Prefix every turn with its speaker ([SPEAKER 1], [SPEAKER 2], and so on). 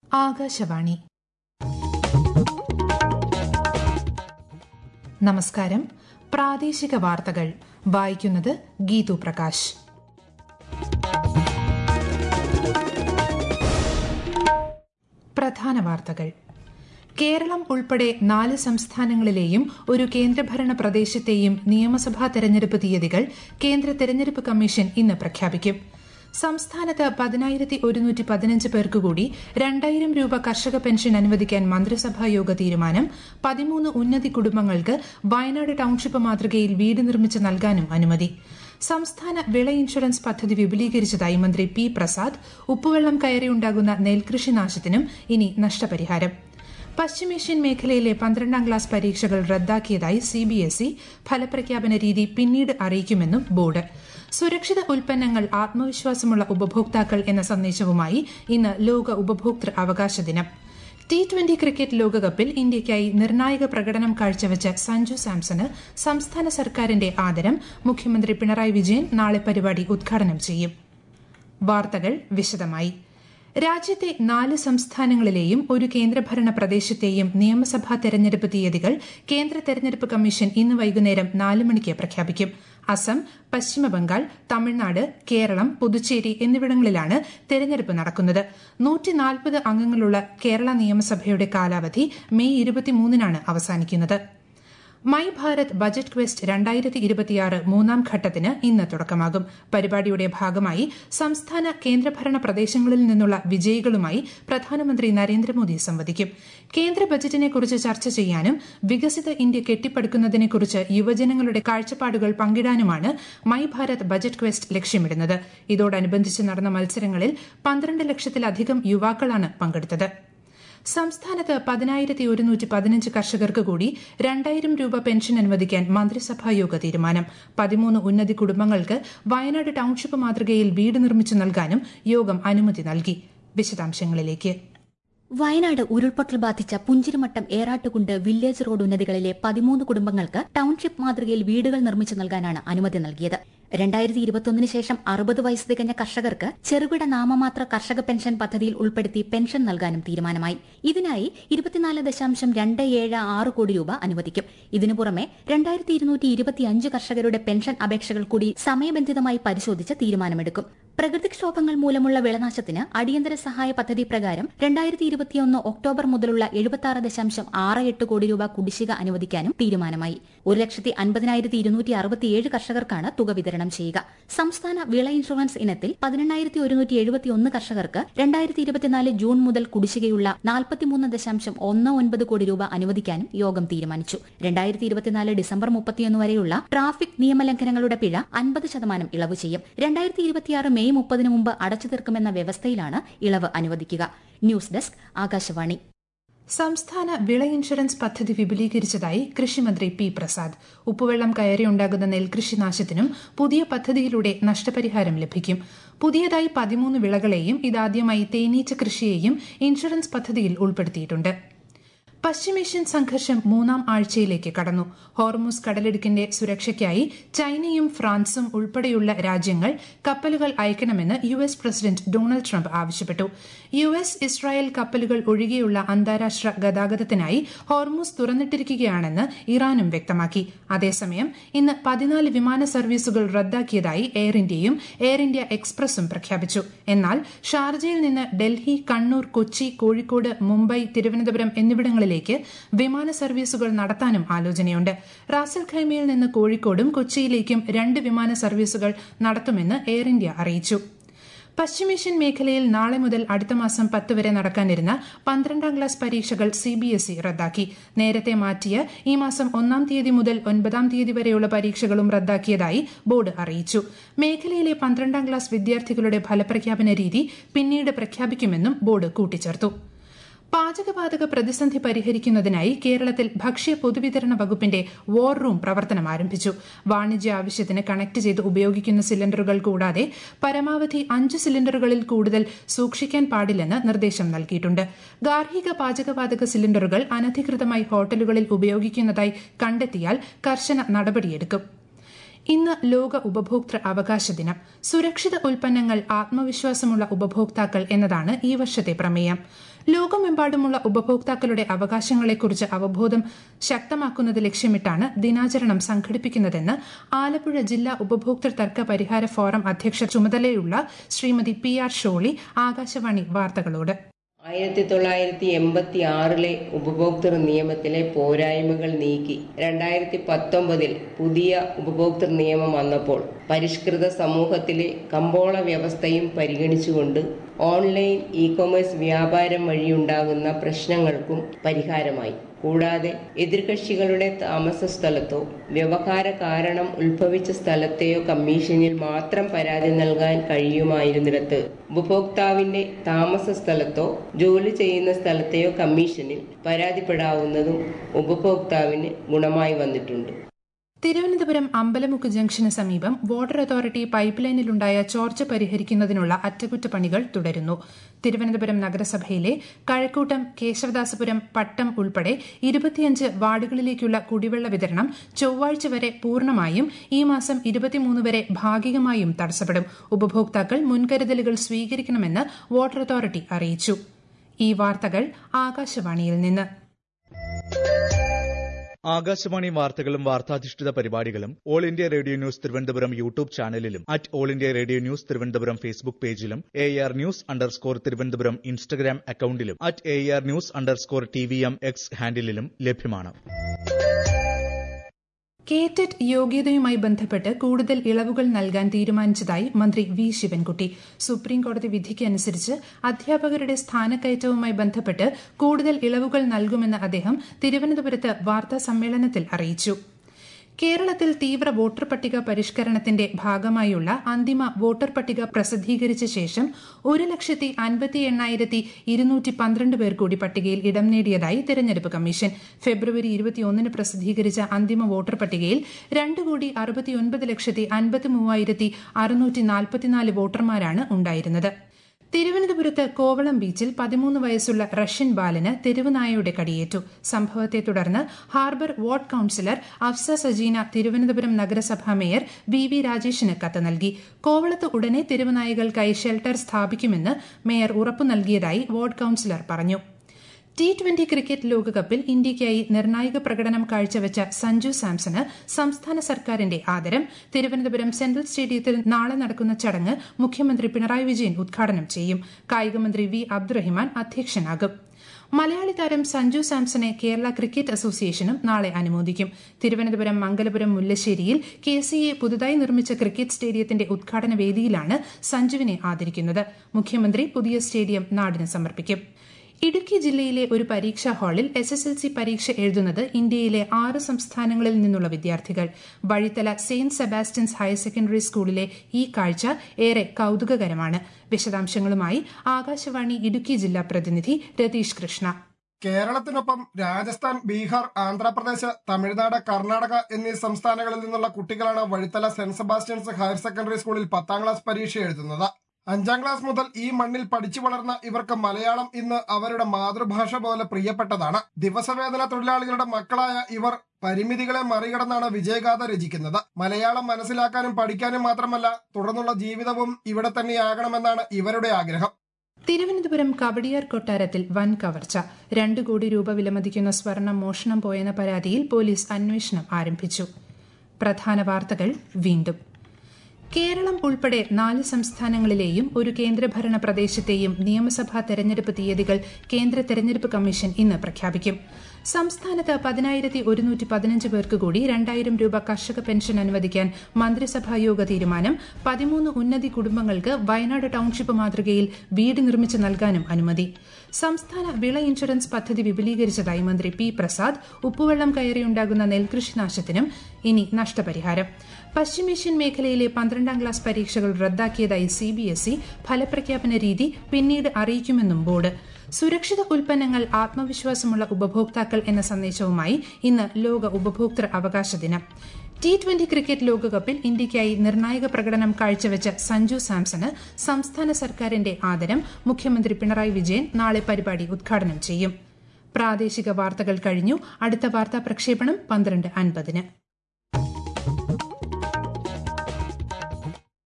[SPEAKER 1] ആകാശവാണി നമസ്കാരം പ്രാദേശിക വാർത്തകൾ വായിക്കുന്നത് ഗീതു പ്രകാശ് പ്രധാന വാർത്തകൾ കേരളം ഉൾപ്പെടെ നാല് സംസ്ഥാനങ്ങളിലെയും ഒരു കേന്ദ്രഭരണ പ്രദേശത്തെയും നിയമസഭാ തെരഞ്ഞെടുപ്പ് തീയതികൾ കേന്ദ്ര തെരഞ്ഞെടുപ്പ് കമ്മീഷൻ ഇന്ന് പ്രഖ്യാപിക്കും സംസ്ഥാനത്ത് പതിനായിരത്തി ഒരുന്നൂറ്റി പതിനഞ്ച് പേർക്ക് കൂടി രണ്ടായിരം രൂപ കർഷക പെൻഷൻ അനുവദിക്കാൻ മന്ത്രിസഭാ യോഗ തീരുമാനം പതിമൂന്ന് ഉന്നതി കുടുംബങ്ങൾക്ക് വയനാട് ടൌൺഷിപ്പ് മാതൃകയിൽ വീട് നിർമ്മിച്ച് നൽകാനും അനുമതി സംസ്ഥാന വിള ഇൻഷുറൻസ് പദ്ധതി വിപുലീകരിച്ചതായി മന്ത്രി പി പ്രസാദ് ഉപ്പുവെള്ളം കയറിയുണ്ടാകുന്ന നെൽകൃഷി നാശത്തിനും ഇനി നഷ്ടപരിഹാരം പശ്ചിമേഷ്യൻ മേഖലയിലെ പന്ത്രണ്ടാം ക്ലാസ് പരീക്ഷകൾ റദ്ദാക്കിയതായി സിബിഎസ്ഇ ഫലപ്രഖ്യാപന രീതി പിന്നീട് അറിയിക്കുമെന്നും ബോർഡ് സുരക്ഷിത ഉൽപ്പന്നങ്ങൾ ആത്മവിശ്വാസമുള്ള ഉപഭോക്താക്കൾ എന്ന സന്ദേശവുമായി ഇന്ന് ലോക ഉപഭോക്തൃ അവകാശ ദിനം ടി ട്വന്റി ക്രിക്കറ്റ് ലോകകപ്പിൽ ഇന്ത്യയ്ക്കായി നിർണായക പ്രകടനം കാഴ്ചവെച്ച സഞ്ജു സാംസണ് സംസ്ഥാന സർക്കാരിന്റെ ആദരം മുഖ്യമന്ത്രി പിണറായി വിജയൻ നാളെ പരിപാടി ഉദ്ഘാടനം ചെയ്യും വാർത്തകൾ വിശദമായി രാജ്യത്തെ നാല് സംസ്ഥാനങ്ങളിലെയും ഒരു കേന്ദ്രഭരണ പ്രദേശത്തെയും നിയമസഭാ തെരഞ്ഞെടുപ്പ് തീയതികൾ കേന്ദ്ര തെരഞ്ഞെടുപ്പ് കമ്മീഷൻ ഇന്ന് വൈകുന്നേരം നാല് മണിക്ക് പ്രഖ്യാപിക്കും അസം പശ്ചിമബംഗാൾ തമിഴ്നാട് കേരളം പുതുച്ചേരി എന്നിവിടങ്ങളിലാണ് തെരഞ്ഞെടുപ്പ് നടക്കുന്നത് നൂറ്റിനാൽപ്പത് അംഗങ്ങളുള്ള കേരള നിയമസഭയുടെ കാലാവധി മെയ് ഇരുപത്തിമൂന്നിനാണ് അവസാനിക്കുന്നത് മൈ ഭാരത് ബജറ്റ് ക്വസ്റ്റ് രണ്ടായിരത്തി ഇരുപത്തിയാറ് മൂന്നാം ഘട്ടത്തിന് ഇന്ന് തുടക്കമാകും പരിപാടിയുടെ ഭാഗമായി സംസ്ഥാന കേന്ദ്രഭരണ പ്രദേശങ്ങളിൽ നിന്നുള്ള വിജയികളുമായി പ്രധാനമന്ത്രി നരേന്ദ്രമോദി സംവദിക്കും കേന്ദ്ര ബജറ്റിനെക്കുറിച്ച് ചർച്ച ചെയ്യാനും വികസിത ഇന്ത്യ കെട്ടിപ്പടുക്കുന്നതിനെക്കുറിച്ച് യുവജനങ്ങളുടെ കാഴ്ചപ്പാടുകൾ പങ്കിടാനുമാണ് മൈ ഭാരത് ബജറ്റ് ക്വസ്റ്റ് ലക്ഷ്യമിടുന്നത് ഇതോടനുബന്ധിച്ച് നടന്ന മത്സരങ്ങളിൽ പന്ത്രണ്ട് ലക്ഷത്തിലധികം യുവാക്കളാണ് പങ്കെടുത്തത് സംസ്ഥാനത്ത് പതിനായിരത്തി ഒരുന്നൂറ്റി പതിനഞ്ച് കർഷകർക്ക് കൂടി രണ്ടായിരം രൂപ പെൻഷൻ അനുവദിക്കാൻ മന്ത്രിസഭായോഗ തീരുമാനം പതിമൂന്ന് ഉന്നതി കുടുംബങ്ങൾക്ക് വയനാട് ടൌൺഷിപ്പ് മാതൃകയിൽ വീട് നിർമ്മിച്ചു നൽകാനും യോഗം അനുമതി നൽകി വിശദാംശങ്ങളിലേക്ക്
[SPEAKER 2] വയനാട് ഉരുൾപൊട്ടൽ ബാധിച്ച പുഞ്ചിരിമട്ടം ഏറാട്ടുകുണ്ട് വില്ലേജ് റോഡ് ഉന്നതികളിലെ പതിമൂന്ന് കുടുംബങ്ങൾക്ക് ടൌൺഷിപ്പ് മാതൃകയിൽ വീടുകൾ നിർമ്മിച്ചു നൽകാനാണ് അനുമതി നൽകിയത് രണ്ടായിരത്തി ഇരുപത്തൊന്നിന് ശേഷം അറുപത് വയസ്സ് തികഞ്ഞ കർഷകർക്ക് ചെറുകിട നാമമാത്ര കർഷക പെൻഷൻ പദ്ധതിയിൽ ഉൾപ്പെടുത്തി പെൻഷൻ നൽകാനും തീരുമാനമായി ഇതിനായി ഇരുപത്തിനാല് ദശാംശം രണ്ട് ഏഴ് ആറ് കോടി രൂപ അനുവദിക്കും ഇതിനു പുറമെ രണ്ടായിരത്തി ഇരുന്നൂറ്റി ഇരുപത്തിയഞ്ച് കർഷകരുടെ പെൻഷൻ അപേക്ഷകൾ കൂടി സമയബന്ധിതമായി പരിശോധിച്ച് തീരുമാനമെടുക്കും പ്രകൃതിക്ഷോഭങ്ങൾ മൂലമുള്ള വിളനാശത്തിന് അടിയന്തര സഹായ പദ്ധതി പ്രകാരം രണ്ടായിരത്തി ഇരുപത്തിയൊന്ന് ഒക്ടോബർ മുതലുള്ള എഴുപത്തി ദശാംശം ആറ് എട്ട് കോടി രൂപ കുടിശ്ശിക അനുവദിക്കാനും തീരുമാനമായി ഒരു ലക്ഷത്തി അൻപതിനായിരത്തി ഇരുന്നൂറ്റി അറുപത്തിയേഴ് കർഷകർക്കാണ് തുക വിതരണം ചെയ്യുക സംസ്ഥാന വിള ഇൻഷുറൻസ് ഇനത്തിൽ പതിനെണ്ണായിരത്തി ഒരുന്നൂറ്റി എഴുപത്തിയൊന്ന് കർഷകർക്ക് രണ്ടായിരത്തി ഇരുപത്തിനാല് ജൂൺ മുതൽ കുടിശ്ശികയുള്ള നാൽപ്പത്തിമൂന്ന് ദശാംശം ഒന്ന് ഒൻപത് കോടി രൂപ അനുവദിക്കാനും യോഗം തീരുമാനിച്ചു രണ്ടായിരത്തി ഇരുപത്തിനാല് ഡിസംബർ മുപ്പത്തിയൊന്ന് വരെയുള്ള ട്രാഫിക് നിയമലംഘനങ്ങളുടെ പിഴ അൻപത് ശതമാനം ഇളവ് ചെയ്യും രണ്ടായിരത്തി ഇരുപത്തിയാറ് മെയ് മുപ്പതിന് മുമ്പ് അടച്ചു തീർക്കുമെന്ന വ്യവസ്ഥയിലാണ് ഇളവ് അനുവദിക്കുക ന്യൂസ് ഡെസ്ക് ആകാശവാണി
[SPEAKER 1] സംസ്ഥാന വിള ഇൻഷുറൻസ് പദ്ധതി വിപുലീകരിച്ചതായി കൃഷിമന്ത്രി പി പ്രസാദ് ഉപ്പുവെള്ളം കയറിയുണ്ടാകുന്ന നെൽകൃഷി നാശത്തിനും പുതിയ പദ്ധതിയിലൂടെ നഷ്ടപരിഹാരം ലഭിക്കും പുതിയതായി പതിമൂന്ന് വിളകളെയും ഇതാദ്യമായി തേനീച്ച കൃഷിയെയും ഇൻഷുറൻസ് പദ്ധതിയിൽ ഉൾപ്പെടുത്തിയിട്ടുണ്ട് പശ്ചിമേഷ്യൻ സംഘർഷം മൂന്നാം ആഴ്ചയിലേക്ക് കടന്നു ഹോർമുസ് കടലിടുക്കിന്റെ സുരക്ഷയ്ക്കായി ചൈനയും ഫ്രാൻസും ഉൾപ്പെടെയുള്ള രാജ്യങ്ങൾ കപ്പലുകൾ അയക്കണമെന്ന് U S president Donald Trump ആവശ്യപ്പെട്ടു യു എസ് ഇസ്രായേൽ കപ്പലുകൾ ഒഴികെയുള്ള അന്താരാഷ്ട്ര ഗതാഗതത്തിനായി ഹോർമുസ് തുറന്നിട്ടിരിക്കുകയാണെന്ന് ഇറാനും വ്യക്തമാക്കി അതേസമയം ഇന്ന് പതിനാല് വിമാന സർവീസുകൾ റദ്ദാക്കിയതായി എയർ ഇന്ത്യയും എയർ ഇന്ത്യ എക്സ്പ്രസും പ്രഖ്യാപിച്ചു എന്നാൽ ഷാർജയിൽ നിന്ന് ഡൽഹി കണ്ണൂർ കൊച്ചി കോഴിക്കോട് മുംബൈ തിരുവനന്തപുരം എന്നിവിടങ്ങളിൽ ജില്ലകളിലേക്ക് വിമാന സർവീസുകൾ നടത്താനും ആലോചനയുണ്ട് റാസൽ ഖൈമയിൽ നിന്ന് കോഴിക്കോടും കൊച്ചിയിലേക്കും രണ്ട് വിമാന സർവീസുകൾ നടത്തുമെന്ന് എയർ ഇന്ത്യ അറിയിച്ചു പശ്ചിമേഷ്യൻ മേഖലയിൽ നാളെ മുതൽ അടുത്ത മാസം പത്ത് വരെ നടക്കാനിരുന്ന പന്ത്രണ്ടാം ക്ലാസ് പരീക്ഷകൾ സിബിഎസ്ഇ റദ്ദാക്കി നേരത്തെ മാറ്റിയ ഈ മാസം ഒന്നാം തീയതി മുതൽ ഒൻപതാം തീയതി വരെയുള്ള പരീക്ഷകളും റദ്ദാക്കിയതായി ബോർഡ് അറിയിച്ചു മേഖലയിലെ പന്ത്രണ്ടാം ക്ലാസ് വിദ്യാർത്ഥികളുടെ ഫലപ്രഖ്യാപന രീതി പിന്നീട് പ്രഖ്യാപിക്കുമെന്നും ബോർഡ് കൂട്ടിച്ചേർത്തു പാചകവാതക പ്രതിസന്ധി പരിഹരിക്കുന്നതിനായി കേരളത്തിൽ ഭക്ഷ്യ പൊതുവിതരണ വകുപ്പിന്റെ വോർ റൂം പ്രവർത്തനം ആരംഭിച്ചു വാണിജ്യ ആവശ്യത്തിന് കണക്ട് ചെയ്ത് ഉപയോഗിക്കുന്ന സിലിണ്ടറുകൾ കൂടാതെ പരമാവധി അഞ്ച് സിലിണ്ടറുകളിൽ കൂടുതൽ സൂക്ഷിക്കാൻ പാടില്ലെന്ന് നിർദ്ദേശം നൽകിയിട്ടുണ്ട് ഗാർഹിക പാചകവാതക സിലിണ്ടറുകൾ അനധികൃതമായി ഹോട്ടലുകളിൽ ഉപയോഗിക്കുന്നതായി കണ്ടെത്തിയാൽ കർശന നടപടിയെടുക്കും ഇന്ന് ലോക ഉപഭോക്തൃ അവകാശ ദിനം സുരക്ഷിത ഉൽപ്പന്നങ്ങൾ ആത്മവിശ്വാസമുള്ള ഉപഭോക്താക്കൾ എന്നതാണ് ഈ വർഷത്തെ പ്രമേയം ലോകമെമ്പാടുമുള്ള ഉപഭോക്താക്കളുടെ അവകാശങ്ങളെക്കുറിച്ച് അവബോധം ശക്തമാക്കുന്നത് ലക്ഷ്യമിട്ടാണ് ദിനാചരണം സംഘടിപ്പിക്കുന്നതെന്ന് ആലപ്പുഴ ജില്ലാ ഉപഭോക്തൃ തർക്ക പരിഹാര ഫോറം അധ്യക്ഷ ചുമതലയുള്ള ശ്രീമതി പി ആർ ഷോളി ആകാശവാണി വാർത്തകളോട്
[SPEAKER 3] ആയിരത്തി തൊള്ളായിരത്തി എൺപത്തി ആറിലെ ഉപഭോക്തൃ നിയമത്തിലെ പോരായ്മകൾ നീക്കി രണ്ടായിരത്തി പത്തൊമ്പതിൽ പുതിയ ഉപഭോക്തൃ നിയമം വന്നപ്പോൾ പരിഷ്കൃത സമൂഹത്തിലെ കമ്പോള വ്യവസ്ഥയും പരിഗണിച്ചുകൊണ്ട് ഓൺലൈൻ ഇ കൊമേഴ്സ് വ്യാപാരം വഴിയുണ്ടാകുന്ന പ്രശ്നങ്ങൾക്കും പരിഹാരമായി കൂടാതെ എതിർകക്ഷികളുടെ താമസ സ്ഥലത്തോ വ്യവഹാര കാരണം ഉത്ഭവിച്ച സ്ഥലത്തെയോ കമ്മീഷനിൽ മാത്രം പരാതി നൽകാൻ കഴിയുമായിരുന്നിടത്ത് ഉപഭോക്താവിന്റെ താമസ സ്ഥലത്തോ ജോലി ചെയ്യുന്ന സ്ഥലത്തെയോ കമ്മീഷനിൽ പരാതിപ്പെടാവുന്നതും ഉപഭോക്താവിന് ഗുണമായി വന്നിട്ടുണ്ട്
[SPEAKER 1] തിരുവനന്തപുരം അമ്പലമുക്ക് ജംഗ്ഷന് സമീപം വാട്ടർ അതോറിറ്റി പൈപ്പ് ലൈനിലുണ്ടായ ചോർച്ച പരിഹരിക്കുന്നതിനുള്ള അറ്റകുറ്റപ്പണികൾ തുടരുന്നു തിരുവനന്തപുരം നഗരസഭയിലെ കഴക്കൂട്ടം കേശവദാസപുരം പട്ടം ഉൾപ്പെടെ ഇരുപത്തിയഞ്ച് വാർഡുകളിലേക്കുള്ള കുടിവെള്ള വിതരണം ചൊവ്വാഴ്ച വരെ പൂർണ്ണമായും ഈ മാസം ഇരുപത്തിമൂന്ന് വരെ ഭാഗികമായും തടസ്സപ്പെടും ഉപഭോക്താക്കൾ മുൻകരുതലുകൾ സ്വീകരിക്കണമെന്ന് വാട്ടർ അതോറിറ്റി അറിയിച്ചു ഈ വാർത്തകൾ ആകാശവാണിയിൽ നിന്ന്
[SPEAKER 4] ആകാശവാണി വാർത്തകളും വാർത്താധിഷ്ഠിത പരിപാടികളും all India radio news Thiruvananthapuram YouTube ചാനലിലും at all India radio news Thiruvananthapuram Facebook പേജിലും A R news underscore Thiruvananthapuram Instagram അക്കൌണ്ടിലും at A R news underscore T V M X ഹാൻഡിലും ലഭ്യമാണ്
[SPEAKER 1] കേറ്ററ്റ് യോഗ്യതയുമായി ബന്ധപ്പെട്ട് കൂടുതൽ ഇളവുകൾ നൽകാൻ തീരുമാനിച്ചതായി മന്ത്രി വി ശിവൻകുട്ടി സുപ്രീംകോടതി വിധിക്ക് അനുസരിച്ച് അധ്യാപകരുടെ സ്ഥാനക്കയറ്റവുമായി ബന്ധപ്പെട്ട് കൂടുതൽ ഇളവുകൾ നൽകുമെന്ന് അദ്ദേഹം തിരുവനന്തപുരത്ത് വാർത്താ സമ്മേളനത്തിൽ അറിയിച്ചു കേരളത്തിൽ തീവ്ര വോട്ടർ പട്ടിക പരിഷ്കരണത്തിന്റെ ഭാഗമായുള്ള അന്തിമ വോട്ടർ പട്ടിക പ്രസിദ്ധീകരിച്ച ശേഷം ഒരു ലക്ഷത്തി അൻപത്തി എണ്ണായിരത്തി ഇരുന്നൂറ്റി പന്ത്രണ്ട് പേർ കൂടി പട്ടികയിൽ ഇടം നേടിയതായി തെരഞ്ഞെടുപ്പ് കമ്മീഷൻ ഫെബ്രുവരി ഇരുപത്തിയൊന്നിന് പ്രസിദ്ധീകരിച്ച അന്തിമ വോട്ടർ പട്ടികയിൽ രണ്ട് കോടി അറുപത്തിയൊൻപത് ലക്ഷത്തി അൻപത്തി മൂവായിരത്തി അറുന്നൂറ്റി നാൽപ്പത്തിനാല് വോട്ടർമാരാണ് ഉണ്ടായിരുന്നത് തിരുവനന്തപുരത്ത് കോവളം ബീച്ചിൽ പതിമൂന്ന് വയസ്സുള്ള റഷ്യൻ ബാലന് തെരുവുനായയുടെ കടിയേറ്റു സംഭവത്തെ തുടർന്ന് harbour ward councillor Afsa Sajina Thiruvananthapuram നഗരസഭാ മേയർ വി വി രാജേഷിന് കത്ത് നൽകി കോവളത്ത് ഉടനെ തെരുവുനായകൾക്കായി ഷെൽട്ടർ സ്ഥാപിക്കുമെന്ന് മേയർ ഉറപ്പു നൽകിയതായി വാർഡ് കൌൺസിലർ പറഞ്ഞു ടി ട്വന്റി ക്രിക്കറ്റ് ലോകകപ്പിൽ ഇന്ത്യയ്ക്കായി നിർണായക പ്രകടനം കാഴ്ചവെച്ച സഞ്ജു സാംസണ് സംസ്ഥാന സർക്കാരിന്റെ ആദരം തിരുവനന്തപുരം സെൻട്രൽ സ്റ്റേഡിയത്തിൽ നാളെ നടക്കുന്ന ചടങ്ങ് മുഖ്യമന്ത്രി പിണറായി വിജയൻ ഉദ്ഘാടനം ചെയ്യും കായികമന്ത്രി വി അബ്ദുറഹിമാൻ അധ്യക്ഷനാകും മലയാളി താരം സഞ്ജു സാംസണെ കേരള ക്രിക്കറ്റ് അസോസിയേഷനും നാളെ അനുമോദിക്കും തിരുവനന്തപുരം മംഗലപുരം മുല്ലശ്ശേരിയിൽ കെ സി എ പുതുതായി നിർമ്മിച്ച ക്രിക്കറ്റ് സ്റ്റേഡിയത്തിന്റെ ഉദ്ഘാടന വേദിയിലാണ് സഞ്ജുവിനെ ആദരിക്കുന്നത് മുഖ്യമന്ത്രി പുതിയ സ്റ്റേഡിയം നാടിന് സമർപ്പിക്കും ഇടുക്കി ജില്ലയിലെ ഒരു പരീക്ഷാ ഹാളിൽ എസ് എസ് എൽ സി പരീക്ഷ എഴുതുന്നത് ഇന്ത്യയിലെ ആറ് സംസ്ഥാനങ്ങളിൽ നിന്നുള്ള വിദ്യാർത്ഥികൾ Vazhithala saint Sebastian's higher secondary സ്കൂളിലെ ഈ കാഴ്ച ഏറെ കൌതുകകരമാണ് വിശദാംശങ്ങളുമായി ആകാശവാണി ഇടുക്കി ജില്ലാ പ്രതിനിധി രതീഷ് കൃഷ്ണ
[SPEAKER 5] കേരളത്തിനൊപ്പം രാജസ്ഥാൻ ബീഹാർ ആന്ധ്രാപ്രദേശ് തമിഴ്നാട് കർണാടക എന്നീ സംസ്ഥാനങ്ങളിൽ നിന്നുള്ള കുട്ടികളാണ് Vazhithala saint Sebastian's higher secondary സ്കൂളിൽ പത്താം ക്ലാസ് പരീക്ഷ എഴുതുന്നത് അഞ്ചാം ക്ലാസ് മുതൽ ഈ മണ്ണിൽ പഠിച്ചു വളർന്ന ഇവർക്ക് മലയാളം ഇന്ന് അവരുടെ മാതൃഭാഷ പോലെ പ്രിയപ്പെട്ടതാണ് ദിവസവേതന തൊഴിലാളികളുടെ മക്കളായ ഇവർ പരിമിതികളെ മറികടന്നാണ് വിജയഗാഥ രചിക്കുന്നത് മലയാളം മനസ്സിലാക്കാനും പഠിക്കാനും മാത്രമല്ല തുടർന്നുള്ള ജീവിതവും ഇവിടെ തന്നെയാകണമെന്നാണ് ഇവരുടെ ആഗ്രഹം
[SPEAKER 1] തിരുവനന്തപുരം കവടിയാർ കൊട്ടാരത്തിൽ വൻ കവർച്ച രണ്ടു കോടി രൂപ വിലമതിക്കുന്ന സ്വർണം മോഷണം പോയെന്ന പരാതിയിൽ പോലീസ് അന്വേഷണം ആരംഭിച്ചു പ്രധാന വാർത്തകൾ വീണ്ടും കേരളം ഉൾപ്പെടെ നാല് സംസ്ഥാനങ്ങളിലെയും ഒരു കേന്ദ്രഭരണ പ്രദേശത്തെയും നിയമസഭാ തെരഞ്ഞെടുപ്പ് തീയതികൾ കേന്ദ്ര തെരഞ്ഞെടുപ്പ് കമ്മീഷൻ ഇന്ന് പ്രഖ്യാപിക്കും സംസ്ഥാനത്ത് പതിനായിരത്തി ഒരുന്നൂറ്റി പതിനഞ്ച് പേർക്ക് കൂടി രണ്ടായിരം രൂപ കർഷക പെൻഷൻ അനുവദിക്കാൻ മന്ത്രിസഭായോഗ തീരുമാനം പതിമൂന്ന് ഉന്നതി കുടുംബങ്ങൾക്ക് വയനാട് ടൌൺഷിപ്പ് മാതൃകയിൽ വീട് നിർമ്മിച്ച് നൽകാനും അനുമതി സംസ്ഥാന വിള ഇൻഷുറൻസ് പദ്ധതി വിപുലീകരിച്ചതായി മന്ത്രി പി പ്രസാദ് ഉപ്പുവെള്ളം കയറിയുണ്ടാകുന്ന നെൽകൃഷി നാശത്തിനും ഇനി നഷ്ടപരിഹാരം പശ്ചിമേഷ്യൻ മേഖലയിലെ പന്ത്രണ്ടാം ക്ലാസ് പരീക്ഷകൾ റദ്ദാക്കിയതായി സിബിഎസ്ഇ ഫലപ്രഖ്യാപന രീതി പിന്നീട് അറിയിക്കുമെന്നും ബോർഡ് സുരക്ഷിത ഉൽപ്പന്നങ്ങൾ ആത്മവിശ്വാസമുള്ള ഉപഭോക്താക്കൾ എന്ന സന്ദേശവുമായി ഇന്ന് ലോക ഉപഭോക്തൃ അവകാശ ദിനം ടി ട്വന്റി ക്രിക്കറ്റ് ലോകകപ്പിൽ ഇന്ത്യയ്ക്കായി നിർണായക പ്രകടനം കാഴ്ചവെച്ച സഞ്ജു സാംസണ് സംസ്ഥാന സർക്കാരിന്റെ ആദരം മുഖ്യമന്ത്രി പിണറായി വിജയൻ നാളെ പരിപാടി ഉദ്ഘാടനം ചെയ്യും പ്രാദേശിക വാർത്തകൾ കഴിഞ്ഞു അടുത്ത വാർത്താ പ്രക്ഷേപണം പന്ത്രണ്ട് അൻപതിന്